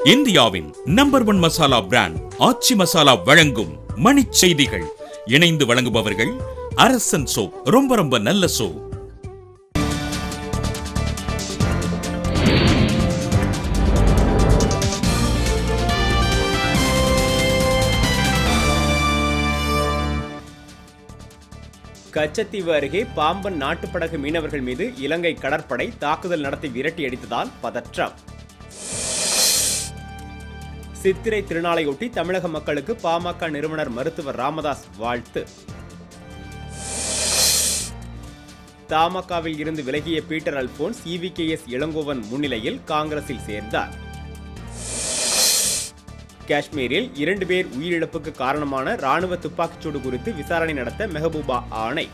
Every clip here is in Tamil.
இந்தியாவின் number one masala brand Aachi masala வழங்கும் மணிச் செய்திகள் இணைந்து வழங்குபவர்கள் அரசன் சோப் ரொம்ப ரொம்ப நல்ல சோப் கச்சத்தீவு அருகே பாம்பன் நாட்டுப்படகு மீனவர்கள் மீது இலங்கை கடற்படை தாக்குதல் நடத்தி விரட்டி அடித்ததால் பதற்றம் சித்திரை திருநாளையொட்டி தமிழக மக்களுக்கு பாமக நிறுவனர் மருத்துவர் ராமதாஸ் வாழ்த்து தமாகவில் இருந்து விலகிய பீட்டர் அல்போன்ஸ் இவிகேஎஸ் இளங்கோவன் முன்னிலையில் காங்கிரஸில் சேர்ந்தார் காஷ்மீரில் இரண்டு பேர் உயிரிழப்புக்கு காரணமான ராணுவ துப்பாக்கிச்சூடு குறித்து விசாரணை நடத்த மெஹபூபா ஆணை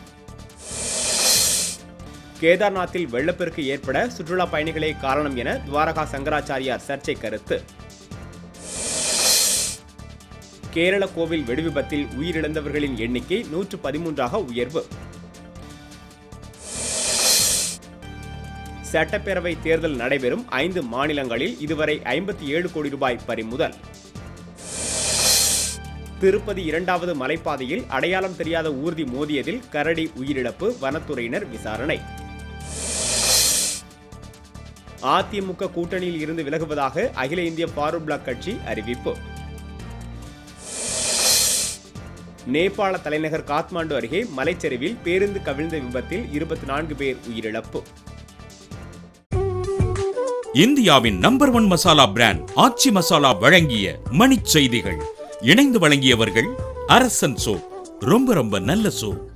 கேதார்நாத்தில் வெள்ளப்பெருக்கு ஏற்பட சுற்றுலா பயணிகளே காரணம் என துவாரகா சங்கராச்சாரியார் சர்ச்சை கருத்து கேரள கோவில் வெடிவிபத்தில் உயிரிழந்தவர்களின் எண்ணிக்கை நூற்று பதிமூன்றாக உயர்வு சட்டப்பேரவை தேர்தல் நடைபெறும் ஐந்து மாநிலங்களில் இதுவரை ஐம்பத்தி ஏழு கோடி ரூபாய் பறிமுதல் திருப்பதி இரண்டாவது மலைப்பாதையில் அடையாளம் தெரியாத ஊர்தி மோதியதில் கரடி உயிரிழப்பு வனத்துறையினர் விசாரணை அதிமுக கூட்டணியில் இருந்து விலகுவதாக அகில இந்திய ஃபார்வர்ட் பிளாக் கட்சி அறிவிப்பு நேபாள தலைநகர் காத்மாண்டு அருகே மலைச்சரிவில் பேருந்து கவிழ்ந்த விபத்தில் இருபத்தி நான்கு பேர் உயிரிழப்பு இந்தியாவின் number one masala brand Aachi masala வழங்கிய மணிச் செய்திகள் இணைந்து வழங்கியவர்கள் அரசன் சோப் ரொம்ப ரொம்ப நல்ல சோப்